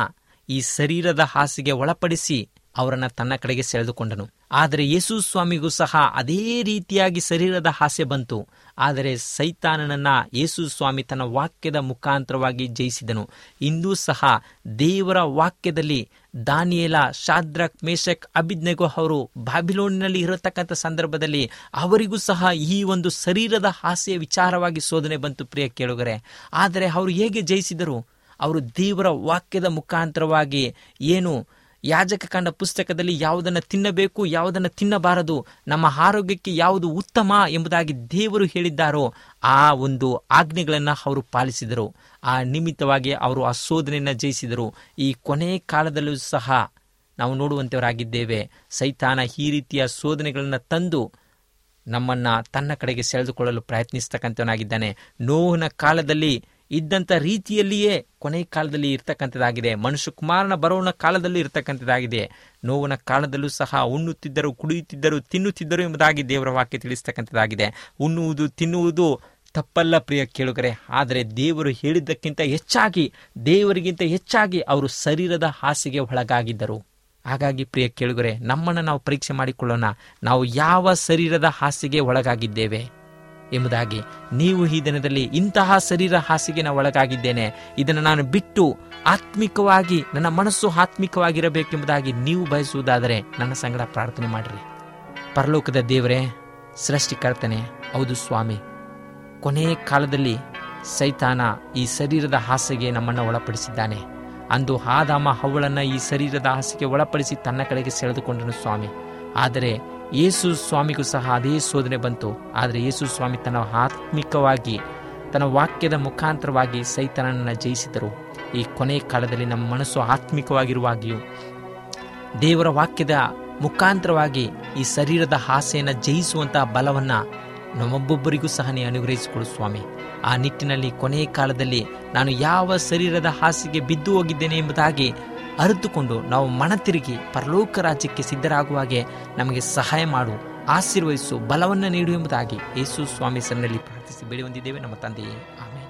ಈ ಶರೀರದ ಹಾಸಿಗೆ ಒಳಪಡಿಸಿ ಅವರನ್ನ ತನ್ನ ಕಡೆಗೆ ಸೆಳೆದುಕೊಂಡನು ಆದರೆ ಯೇಸು ಸ್ವಾಮಿಗೂ ಸಹ ಅದೇ ರೀತಿಯಾಗಿ ಶರೀರದ ಹಾಸ್ಯ ಬಂತು ಆದರೆ ಸೈತಾನನನ್ನ ಯೇಸು ಸ್ವಾಮಿ ತನ್ನ ವಾಕ್ಯದ ಮುಖಾಂತರವಾಗಿ ಜಯಿಸಿದನು ಇಂದೂ ಸಹ ದೇವರ ವಾಕ್ಯದಲ್ಲಿ ದಾನಿಯೇಲ ಶಾದ್ರಕ್ ಮೇಷಕ್ ಅಭಿಜ್ಞೆಗೋ ಅವರು ಬಾಬಿಲೋನಿನಲ್ಲಿ ಇರತಕ್ಕಂಥ ಸಂದರ್ಭದಲ್ಲಿ ಅವರಿಗೂ ಸಹ ಈ ಒಂದು ಶರೀರದ ಹಾಸ್ಯ ವಿಚಾರವಾಗಿ ಶೋಧನೆ ಬಂತು ಪ್ರಿಯ ಕೇಳುಗರೆ ಆದರೆ ಅವರು ಹೇಗೆ ಜಯಿಸಿದರು ಅವರು ದೇವರ ವಾಕ್ಯದ ಮುಖಾಂತರವಾಗಿ ಏನು ಯಾಜಕ ಕಂಡ ಪುಸ್ತಕದಲ್ಲಿ ಯಾವುದನ್ನು ತಿನ್ನಬೇಕು ಯಾವುದನ್ನು ತಿನ್ನಬಾರದು ನಮ್ಮ ಆರೋಗ್ಯಕ್ಕೆ ಯಾವುದು ಉತ್ತಮ ಎಂಬುದಾಗಿ ದೇವರು ಹೇಳಿದ್ದಾರೋ ಆ ಒಂದು ಆಜ್ಞೆಗಳನ್ನು ಅವರು ಪಾಲಿಸಿದರು ಆ ನಿಮಿತ್ತವಾಗಿ ಅವರು ಆ ಶೋಧನೆಯನ್ನು ಜಯಿಸಿದರು ಈ ಕೊನೆ ಕಾಲದಲ್ಲೂ ಸಹ ನಾವು ನೋಡುವಂಥವರಾಗಿದ್ದೇವೆ ಸೈತಾನ ಈ ರೀತಿಯ ಶೋಧನೆಗಳನ್ನು ತಂದು ನಮ್ಮನ್ನ ತನ್ನ ಕಡೆಗೆ ಸೆಳೆದುಕೊಳ್ಳಲು ಪ್ರಯತ್ನಿಸ್ತಕ್ಕಂಥವನಾಗಿದ್ದಾನೆ ನೋವಿನ ಕಾಲದಲ್ಲಿ ಇದ್ದಂಥ ರೀತಿಯಲ್ಲಿಯೇ ಕೊನೆ ಕಾಲದಲ್ಲಿ ಇರ್ತಕ್ಕಂಥದ್ದಾಗಿದೆ ಮನುಷ್ಯ ಕುಮಾರನ ಬರೋಣ ಕಾಲದಲ್ಲಿ ಇರ್ತಕ್ಕಂಥದ್ದಾಗಿದೆ ನೋವಿನ ಕಾಲದಲ್ಲೂ ಸಹ ಉಣ್ಣುತ್ತಿದ್ದರು ಕುಡಿಯುತ್ತಿದ್ದರು ತಿನ್ನುತ್ತಿದ್ದರು ಎಂಬುದಾಗಿ ದೇವರ ವಾಕ್ಯ ತಿಳಿಸ್ತಕ್ಕಂಥದ್ದಾಗಿದೆ ಉಣ್ಣುವುದು ತಿನ್ನುವುದು ತಪ್ಪಲ್ಲ ಪ್ರಿಯ ಕೇಳುಗರೆ ಆದರೆ ದೇವರು ಹೇಳಿದ್ದಕ್ಕಿಂತ ಹೆಚ್ಚಾಗಿ ದೇವರಿಗಿಂತ ಹೆಚ್ಚಾಗಿ ಅವರು ಶರೀರದ ಹಾಸಿಗೆ ಒಳಗಾಗಿದ್ದರು ಹಾಗಾಗಿ ಪ್ರಿಯ ಕೇಳುಗರೆ ನಮ್ಮನ್ನು ನಾವು ಪರೀಕ್ಷೆ ಮಾಡಿಕೊಳ್ಳೋಣ ನಾವು ಯಾವ ಶರೀರದ ಹಾಸಿಗೆ ಒಳಗಾಗಿದ್ದೇವೆ ಎಂಬುದಾಗಿ ನೀವು ಈ ದಿನದಲ್ಲಿ ಇಂತಹ ಶರೀರ ಹಾಸಿಗೆ ನಾನು ಒಳಗಾಗಿದ್ದೇನೆ ಇದನ್ನು ನಾನು ಬಿಟ್ಟು ಆತ್ಮಿಕವಾಗಿ ನನ್ನ ಮನಸ್ಸು ಆತ್ಮಿಕವಾಗಿರಬೇಕೆಂಬುದಾಗಿ ನೀವು ಬಯಸುವುದಾದರೆ ನನ್ನ ಸಂಗಡ ಪ್ರಾರ್ಥನೆ ಮಾಡಿರಿ ಪರಲೋಕದ ದೇವರೇ ಸೃಷ್ಟಿಕರ್ತನೆ ಹೌದು ಸ್ವಾಮಿ ಕೊನೆ ಕಾಲದಲ್ಲಿ ಸೈತಾನ ಈ ಶರೀರದ ಹಾಸಿಗೆ ನಮ್ಮನ್ನು ಒಳಪಡಿಸಿದ್ದಾನೆ ಅಂದು ಆದಾಮ ಹವಳನ್ನ ಈ ಶರೀರದ ಹಾಸಿಗೆ ಒಳಪಡಿಸಿ ತನ್ನ ಕಡೆಗೆ ಸೆಳೆದುಕೊಂಡನು ಸ್ವಾಮಿ ಆದರೆ ಯೇಸು ಸ್ವಾಮಿಗೂ ಸಹ ಅದೇ ಶೋಧನೆ ಬಂತು ಆದರೆ ಯೇಸು ಸ್ವಾಮಿ ತನ್ನ ಆತ್ಮಿಕವಾಗಿ ತನ್ನ ವಾಕ್ಯದ ಮುಖಾಂತರವಾಗಿ ಸೈತನನ್ನು ಜಯಿಸಿದರು ಈ ಕೊನೆ ಕಾಲದಲ್ಲಿ ನಮ್ಮ ಮನಸ್ಸು ಆತ್ಮಿಕವಾಗಿರುವಾಗಿಯೂ ದೇವರ ವಾಕ್ಯದ ಮುಖಾಂತರವಾಗಿ ಈ ಶರೀರದ ಆಸೆಯನ್ನು ಜಯಿಸುವಂತಹ ಬಲವನ್ನು ನಮ್ಮೊಬ್ಬೊಬ್ಬರಿಗೂ ಸಹ ನೀ ಅನುಗ್ರಹಿಸಿಕೊಡು ಸ್ವಾಮಿ ಆ ನಿಟ್ಟಿನಲ್ಲಿ ಕೊನೆಯ ಕಾಲದಲ್ಲಿ ನಾನು ಯಾವ ಶರೀರದ ಹಾಸಿಗೆ ಬಿದ್ದು ಹೋಗಿದ್ದೇನೆ ಎಂಬುದಾಗಿ ಅರಿತುಕೊಂಡು ನಾವು ಮನ ತಿರುಗಿ ಪರಲೋಕ ರಾಜ್ಯಕ್ಕೆ ಸಿದ್ಧರಾಗುವಾಗೆ ನಮಗೆ ಸಹಾಯ ಮಾಡು ಆಶೀರ್ವಹಿಸು ಬಲವನ್ನು ನೀಡು ಎಂಬುದಾಗಿ ಯೇಸು ಸ್ವಾಮಿ ಸನ್ನಲ್ಲಿ ಪ್ರಾರ್ಥಿಸಿ ಬೇಡಿ ಹೊಂದಿದ್ದೇವೆ ನಮ್ಮ ತಂದೆಯೇ ಆಮೇಲೆ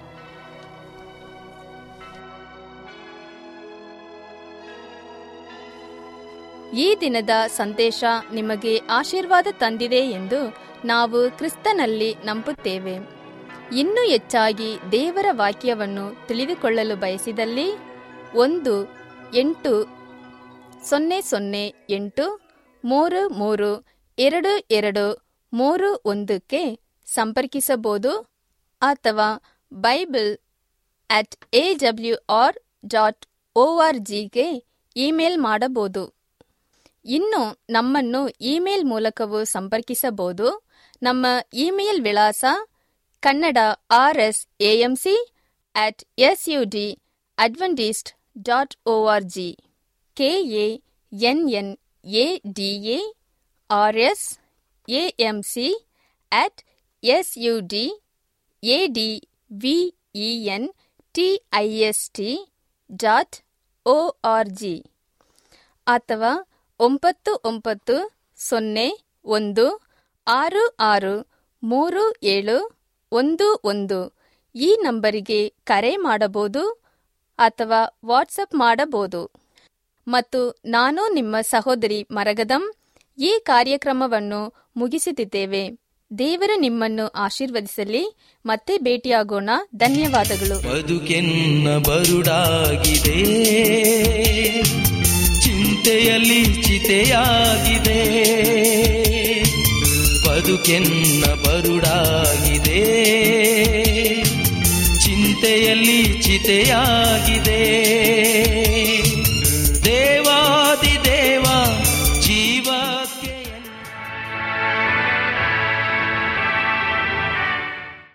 ಈ ದಿನದ ಸಂದೇಶ ನಿಮಗೆ ಆಶೀರ್ವಾದ ತಂದಿದೆ ಎಂದು ನಾವು ಕ್ರಿಸ್ತನಲ್ಲಿ ನಂಬುತ್ತೇವೆ ಇನ್ನೂ ಹೆಚ್ಚಾಗಿ ದೇವರ ವಾಕ್ಯವನ್ನು ತಿಳಿದುಕೊಳ್ಳಲು ಬಯಸಿದಲ್ಲಿ ಒಂದು ಎಂಟು ಸೊನ್ನೆ ಸೊನ್ನೆ ಎಂಟು ಮೂರು ಮೂರು ಎರಡು ಎರಡು ಮೂರು ಒಂದಕ್ಕೆ ಸಂಪರ್ಕಿಸಬಹುದು ಅಥವಾ bible at A W R dot O R ಜಿಗೆ ಇಮೇಲ್ ಮಾಡಬಹುದು ಇನ್ನು ನಮ್ಮನ್ನು ಇಮೇಲ್ ಮೂಲಕವೂ ಸಂಪರ್ಕಿಸಬಹುದು ನಮ್ಮ ಇಮೇಲ್ ವಿಳಾಸ Kannada R S A M C at S U D adventist dot O R G K A N N A D A R S A M C at S U D A D V E N T I S T dot O R G ಅಥವಾ ಒಂಬತ್ತು ಒಂಬತ್ತು ಸೊನ್ನೆ ಒಂದು ಆರು ಆರು ಮೂರು ಏಳು ಒಂದು ಒಂದು ಈ ನಂಬರಿಗೆ ಕರೆ ಮಾಡಬಹುದು ಅಥವಾ ವಾಟ್ಸಪ್ ಮಾಡಬಹುದು ಮತ್ತು ನಾನು ನಿಮ್ಮ ಸಹೋದರಿ ಮರಗದಂ ಈ ಕಾರ್ಯಕ್ರಮವನ್ನು ಮುಗಿಸುತ್ತಿದ್ದೇವೆ ದೇವರು ನಿಮ್ಮನ್ನು ಆಶೀರ್ವದಿಸಲಿ ಮತ್ತೆ ಭೇಟಿಯಾಗೋಣ ಧನ್ಯವಾದಗಳು ಬದುಕೆನ್ನ ಬರುಡಾಗಿದೆ ಚಿಂತೆಯಲ್ಲಿ ಚಿತೆಯಾಗಿದೆ ಬದುಕೆನ್ನ ಬರುಡಾಗಿದೆ ಚಿಂತೆಯಲ್ಲಿ ಚಿತೆಯಾಗಿದೆ